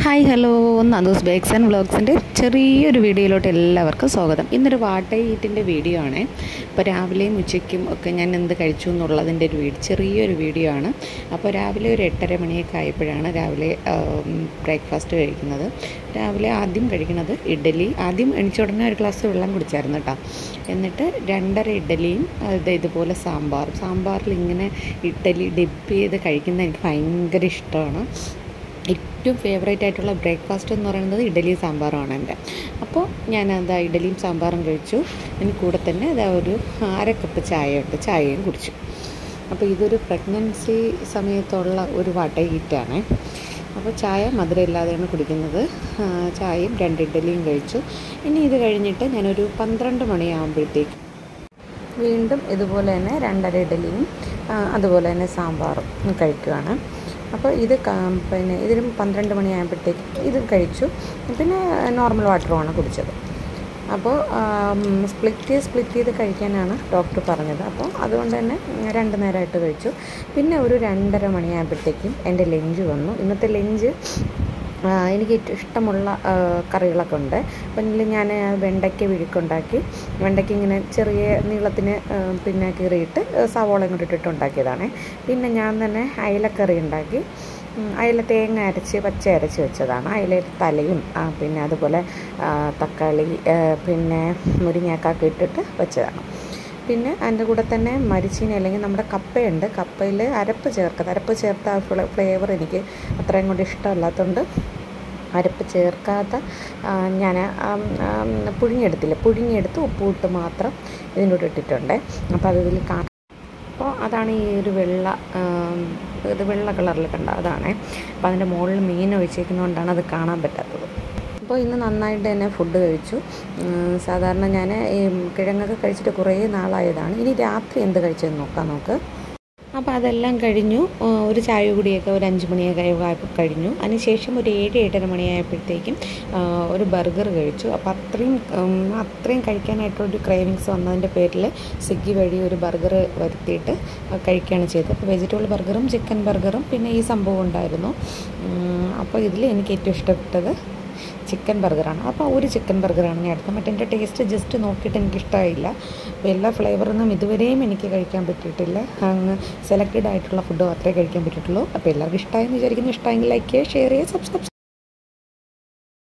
hi hello Nandu's bakes and വ്ളോഗ്സിൻ്റെ ചെറിയൊരു വീഡിയോയിലോട്ട് എല്ലാവർക്കും സ്വാഗതം ഇന്നൊരു വാട്ടർ ഈറ്റിൻ്റെ വീഡിയോ ആണ് അപ്പോൾ രാവിലെയും ഉച്ചയ്ക്കും ഒക്കെ ഞാൻ എന്ത് കഴിച്ചു എന്നുള്ളതിൻ്റെ ഒരു വീഡിയോ ചെറിയൊരു വീഡിയോ ആണ് അപ്പോൾ രാവിലെ ഒരു എട്ടര മണിയൊക്കെ ആയപ്പോഴാണ് രാവിലെ ബ്രേക്ക്ഫാസ്റ്റ് കഴിക്കുന്നത് രാവിലെ ആദ്യം കഴിക്കുന്നത് ഇഡ്ഡലി ആദ്യം എണിച്ച ഉടനെ ഒരു ഗ്ലാസ് വെള്ളം കുടിച്ചായിരുന്നു കേട്ടോ എന്നിട്ട് രണ്ടര ഇഡ്ഡലിയും ഇത് ഇതുപോലെ സാമ്പാറും സാമ്പാറിൽ ഇങ്ങനെ ഇഡ്ഡലി ഡിപ്പ് ചെയ്ത് കഴിക്കുന്നത് എനിക്ക് ഭയങ്കര ഇഷ്ടമാണ് ഏറ്റവും ഫേവറേറ്റ് ആയിട്ടുള്ള ബ്രേക്ക്ഫാസ്റ്റ് എന്ന് പറയുന്നത് ഇഡലിയും സാമ്പാറുമാണ് എൻ്റെ അപ്പോൾ ഞാൻ എന്താ ഇഡലിയും സാമ്പാറും കഴിച്ചു അതിന് കൂടെ തന്നെ അതാ ഒരു അര കപ്പ് ചായ ഉണ്ട് ചായയും കുടിച്ചു അപ്പോൾ ഇതൊരു പ്രഗ്നൻസി സമയത്തുള്ള ഒരു വട്ട ഈറ്റാണ് അപ്പോൾ ചായ മധുരം ഇല്ലാതെയാണ് കുടിക്കുന്നത് ചായയും രണ്ട് ഇഡലിയും കഴിച്ചു ഇനി ഇത് കഴിഞ്ഞിട്ട് ഞാനൊരു പന്ത്രണ്ട് മണിയാകുമ്പോഴത്തേക്ക് വീണ്ടും ഇതുപോലെ തന്നെ രണ്ടര ഇഡലിയും അതുപോലെ തന്നെ സാമ്പാറും കഴിക്കുകയാണ് അപ്പോൾ ഇത് പിന്നെ ഇതിനും പന്ത്രണ്ട് മണിയായപ്പോഴത്തേക്ക് ഇതും കഴിച്ചു പിന്നെ നോർമൽ വാട്ടറുമാണ് കുടിച്ചത് അപ്പോൾ സ്പ്ലിറ്റ് സ്പ്ലിറ്റ് ചെയ്ത് കഴിക്കാനാണ് ഡോക്ടർ പറഞ്ഞത് അപ്പോൾ അതുകൊണ്ട് തന്നെ രണ്ട് നേരമായിട്ട് കഴിച്ചു പിന്നെ ഒരു രണ്ടര മണിയായപ്പോഴത്തേക്കും എൻ്റെ ലഞ്ച് വന്നു ഇന്നത്തെ ലഞ്ച് എനിക്ക് ഏറ്റവും ഇഷ്ടമുള്ള കറികളൊക്കെ ഉണ്ട് അപ്പം ഞാൻ വെണ്ടയ്ക്ക വിഴുക്കുണ്ടാക്കി വെണ്ടയ്ക്ക ഇങ്ങനെ ചെറിയ നീളത്തിന് പിന്നെ കീറിയിട്ട് സവോള ഇങ്ങോട്ട് ഇട്ടിട്ട് ഉണ്ടാക്കിയതാണ് പിന്നെ ഞാൻ തന്നെ അയലക്കറി ഉണ്ടാക്കി അയല തേങ്ങ അരച്ച് പച്ച അരച്ച് വെച്ചതാണ് അയല തലയും പിന്നെ അതുപോലെ തക്കാളി പിന്നെ മുരിങ്ങാക്കൊക്കെ ഇട്ടിട്ട് വെച്ചതാണ് പിന്നെ അതിൻ്റെ കൂടെ തന്നെ മരിച്ചീനി അല്ലെങ്കിൽ നമ്മുടെ കപ്പയുണ്ട് കപ്പയിൽ അരപ്പ് ചേർക്കുന്നത് അരപ്പ് ചേർത്ത ആ ഫ്ലേവർ എനിക്ക് അത്രയും കൂടി ഇഷ്ടമല്ലാത്തതുകൊണ്ട് അരപ്പ് ചേർക്കാത്ത ഞാൻ പുഴുങ്ങിയെടുത്തില്ല പുഴുങ്ങിയെടുത്ത് ഉപ്പിട്ട് മാത്രം ഇതിൻ്റെ കൂടെ ഇട്ടിട്ടുണ്ട് അപ്പോൾ അത് ഇതിൽ കാ അപ്പോൾ അതാണ് ഈ ഒരു വെള്ള ഇത് വെള്ള കളറിൽ കണ്ട അതാണ് അപ്പോൾ അതിൻ്റെ മുകളിൽ മീൻ ഒഴിച്ചേക്കുന്നതുകൊണ്ടാണ് അത് കാണാൻ പറ്റാത്തത് അപ്പോൾ ഇന്ന് നന്നായിട്ട് തന്നെ ഫുഡ് കഴിച്ചു സാധാരണ ഞാൻ ഈ കിഴങ്ങൊക്കെ കഴിച്ചിട്ട് കുറേ നാളായതാണ് ഇനി രാത്രി എന്ത് കഴിച്ചതെന്ന് നോക്കാം നമുക്ക് അപ്പോൾ അതെല്ലാം കഴിഞ്ഞു ഒരു ചായ കുടിയൊക്കെ ഒരു അഞ്ച് മണിയൊക്കെ കഴിഞ്ഞു അതിനുശേഷം ഒരു ഏഴ് ഏഴര മണിയായപ്പോഴത്തേക്കും ഒരു ബർഗർ കഴിച്ചു അപ്പോൾ അത്രയും അത്രയും കഴിക്കാനായിട്ടൊരു ക്രേവിങ്സ് വന്നതിൻ്റെ പേരിൽ സ്വിഗ്ഗി വഴി ഒരു ബർഗർ വരുത്തിയിട്ട് കഴിക്കുകയാണ് ചെയ്തത് അപ്പോൾ വെജിറ്റബിൾ ബർഗറും ചിക്കൻ ബർഗറും പിന്നെ ഈ സംഭവം ഉണ്ടായിരുന്നു അപ്പോൾ ഇതിൽ എനിക്ക് ഏറ്റവും ഇഷ്ടപ്പെട്ടത് ചിക്കൻ ബർഗറാണ് അപ്പോൾ ഒരു ചിക്കൻ ബർഗറാണ് ഞാൻ എടുത്തത് മറ്റേ എൻ്റെ ടേസ്റ്റ് ജസ്റ്റ് നോക്കിയിട്ട് എനിക്ക് ഇഷ്ടമായില്ല അപ്പോൾ എല്ലാ ഫ്ലേവറൊന്നും ഇതുവരെയും എനിക്ക് കഴിക്കാൻ പറ്റിയിട്ടില്ല അങ്ങ് സെലക്റ്റഡ് ആയിട്ടുള്ള ഫുഡ് മാത്രമേ കഴിക്കാൻ പറ്റിയിട്ടുള്ളൂ അപ്പോൾ എല്ലാവർക്കും ഇഷ്ടമായെന്ന് വിചാരിക്കുന്നു ഇഷ്ടമെങ്കിൽ ലൈക്ക് ചെയ്യുക ഷെയർ ചെയ്യുക സബ്സ്ക്രൈബ്